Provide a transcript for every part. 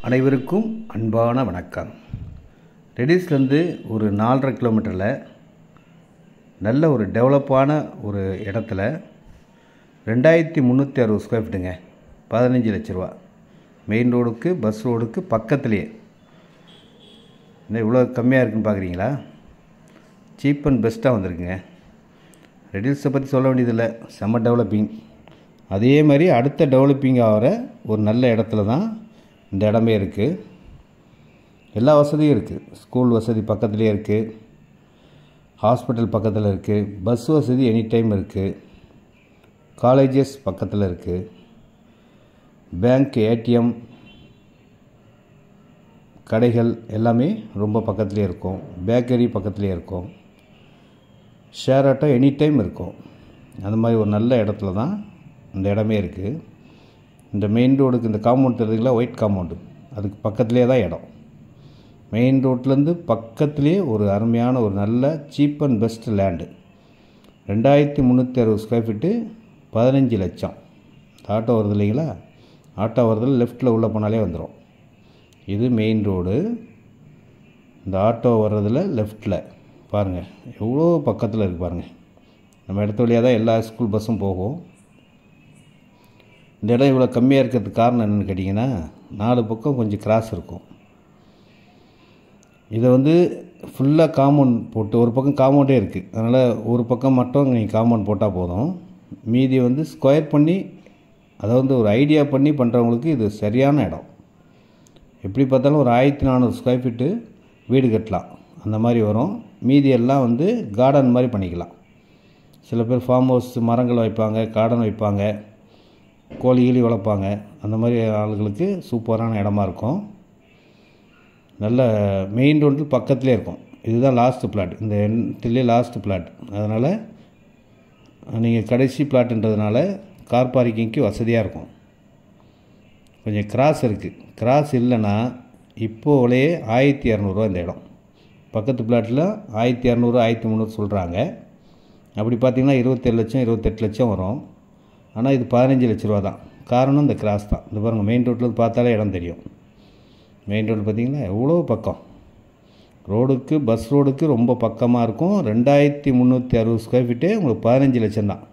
அனைவருக்கும் அன்பான வணக்கம் ரெடிஸ்லேருந்து ஒரு நாலரை கிலோமீட்டரில் நல்ல ஒரு டெவலப்பான ஒரு இடத்துல ரெண்டாயிரத்தி முந்நூற்றி அறுபது ஸ்கொயர் ஃபீட்டுங்க பதினஞ்சு லட்ச ரூபா மெயின் ரோடுக்கு பஸ் ரோடுக்கு பக்கத்துலேயே என்ன இவ்வளோ கம்மியாக இருக்குன்னு பார்க்குறீங்களா சீப் அண்ட் பெஸ்ட்டாக வந்திருக்குங்க ரெடில்ஸை பற்றி சொல்ல வேண்டியதில்லை செம்ம டெவலப்பிங் அதே மாதிரி அடுத்த டெவலப்பிங் ஆகிற ஒரு நல்ல இடத்துல தான் இந்த இடமே இருக்குது எல்லா வசதியும் இருக்குது ஸ்கூல் வசதி பக்கத்துலேயே இருக்குது ஹாஸ்பிட்டல் பக்கத்தில் இருக்குது பஸ் வசதி எனி டைம் இருக்குது காலேஜஸ் பக்கத்தில் இருக்குது பேங்க் ஏடிஎம் கடைகள் எல்லாமே ரொம்ப பக்கத்துலேயே இருக்கும் பேக்கரி பக்கத்துலேயே இருக்கும் ஷேர் ஆட்டோ எனி டைம் இருக்கும் அந்த மாதிரி ஒரு நல்ல இடத்துல தான் இந்த இடமே இருக்குது இந்த மெயின் ரோடுக்கு இந்த காம்பவுண்ட் தெரியுதுங்களா ஒயிட் காம்பவுண்டு அதுக்கு பக்கத்துலேயே தான் இடம் மெயின் ரோட்லேருந்து பக்கத்துலேயே ஒரு அருமையான ஒரு நல்ல சீப் அண்ட் பெஸ்ட் லேண்டு ரெண்டாயிரத்தி முந்நூற்றி அறுபது ஸ்கொயர் ஃபீட்டு பதினஞ்சு லட்சம் ஆட்டோ வருது இல்லைங்களா ஆட்டோ வரதில் லெஃப்ட்டில் உள்ளே போனாலே வந்துடும் இது மெயின் ரோடு இந்த ஆட்டோ வர்றதில் லெஃப்ட்டில் பாருங்கள் எவ்வளோ பக்கத்தில் இருக்குது பாருங்கள் நம்ம இடத்து வழியாக தான் எல்லா ஸ்கூல் பஸ்ஸும் போகும் இந்த இடம் இவ்வளோ கம்மியாக இருக்கிறதுக்கு காரணம் என்னென்னு கேட்டிங்கன்னா நாலு பக்கம் கொஞ்சம் கிராஸ் இருக்கும் இதை வந்து ஃபுல்லாக காம்பவுண்ட் போட்டு ஒரு பக்கம் காம்பவுண்டே இருக்குது அதனால் ஒரு பக்கம் மட்டும் நீங்கள் காம்பவுண்ட் போட்டால் போதும் மீதி வந்து ஸ்கொயர் பண்ணி அதை வந்து ஒரு ஐடியா பண்ணி பண்ணுறவங்களுக்கு இது சரியான இடம் எப்படி பார்த்தாலும் ஒரு ஆயிரத்தி நானூறு ஸ்கொயர் ஃபீட்டு வீடு கட்டலாம் அந்த மாதிரி வரும் மீதி எல்லாம் வந்து கார்டன் மாதிரி பண்ணிக்கலாம் சில பேர் ஃபார்ம் ஹவுஸ் மரங்கள் வைப்பாங்க கார்டன் வைப்பாங்க கோழி கீழி வளர்ப்பாங்க அந்த மாதிரி ஆளுகளுக்கு சூப்பரான இடமா இருக்கும் நல்ல மெயின் ரோடு பக்கத்துலேயே இருக்கும் இதுதான் லாஸ்ட்டு பிளாட் இந்த எண்ணிலே லாஸ்ட்டு பிளாட் அதனால் நீங்கள் கடைசி பிளாட்டுன்றதுனால கார் பார்க்கிங்க்கு வசதியாக இருக்கும் கொஞ்சம் கிராஸ் இருக்குது கிராஸ் இல்லைன்னா இப்போலே ஆயிரத்தி இரநூறுவா இந்த இடம் பக்கத்து பிளாட்டில் ஆயிரத்தி இரநூறு ஆயிரத்தி முந்நூறு சொல்கிறாங்க அப்படி பார்த்திங்கன்னா இருபத்தேழு லட்சம் இருபத்தெட்டு லட்சம் வரும் ஆனால் இது பதினஞ்சு லட்ச ரூபா தான் காரணம் இந்த கிராஸ் தான் இந்த பாருங்கள் மெயின் ரோட்டில் பார்த்தாலே இடம் தெரியும் மெயின் ரோடு பார்த்திங்கன்னா எவ்வளோ பக்கம் ரோடுக்கு பஸ் ரோடுக்கு ரொம்ப பக்கமாக இருக்கும் ரெண்டாயிரத்தி முந்நூற்றி அறுபது ஸ்கொயர் ஃபீட்டே உங்களுக்கு பதினஞ்சு லட்சம் தான்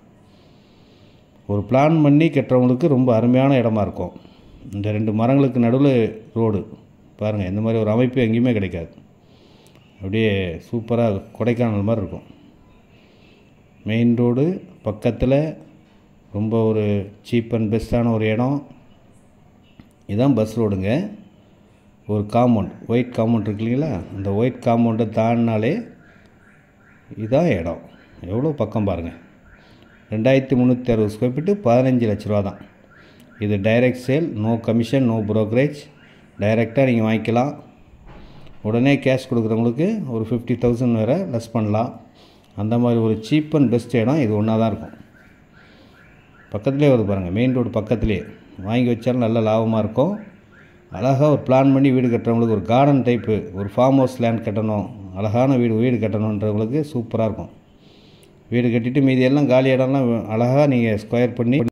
ஒரு பிளான் பண்ணி கட்டுறவங்களுக்கு ரொம்ப அருமையான இடமா இருக்கும் இந்த ரெண்டு மரங்களுக்கு நடுவில் ரோடு பாருங்கள் இந்த மாதிரி ஒரு அமைப்பு எங்கேயுமே கிடைக்காது அப்படியே சூப்பராக கொடைக்கானல் மாதிரி இருக்கும் மெயின் ரோடு பக்கத்தில் ரொம்ப ஒரு சீப் அண்ட் பெஸ்ட்டான ஒரு இடம் இதுதான் பஸ் ரோடுங்க ஒரு காம்பவுண்ட் ஒயிட் காம்பவுண்ட் இருக்கு இல்லைங்களா அந்த ஒயிட் காம்பவுண்டை தாண்டினாலே இதுதான் இடம் எவ்வளோ பக்கம் பாருங்கள் ரெண்டாயிரத்தி முந்நூற்றி அறுபது ஸ்கொயர் ஃபீட்டு பதினஞ்சு லட்ச ரூபா தான் இது direct sale no commission no brokerage டைரெக்டாக நீங்கள் வாங்கிக்கலாம் உடனே கேஷ் கொடுக்குறவங்களுக்கு ஒரு ஃபிஃப்டி தௌசண்ட் வேறு லெஸ் பண்ணலாம் அந்த மாதிரி ஒரு சீப் அண்ட் பெஸ்ட் இடம் இது ஒன்றா தான் இருக்கும் பக்கத்துலேயே வருது பாருங்கள் மெயின் ரோடு பக்கத்துலேயே வாங்கி வச்சாலும் நல்ல லாபமாக இருக்கும் அழகாக ஒரு பிளான் பண்ணி வீடு கட்டுறவங்களுக்கு ஒரு கார்டன் டைப்பு ஒரு ஃபார்ம் ஹவுஸ் லேண்ட் கட்டணும் அழகான வீடு வீடு கட்டணுன்றவங்களுக்கு சூப்பராக இருக்கும் வீடு கட்டிட்டு மீதி எல்லாம் காலி இடம்லாம் அழகாக நீங்கள் ஸ்கொயர் பண்ணி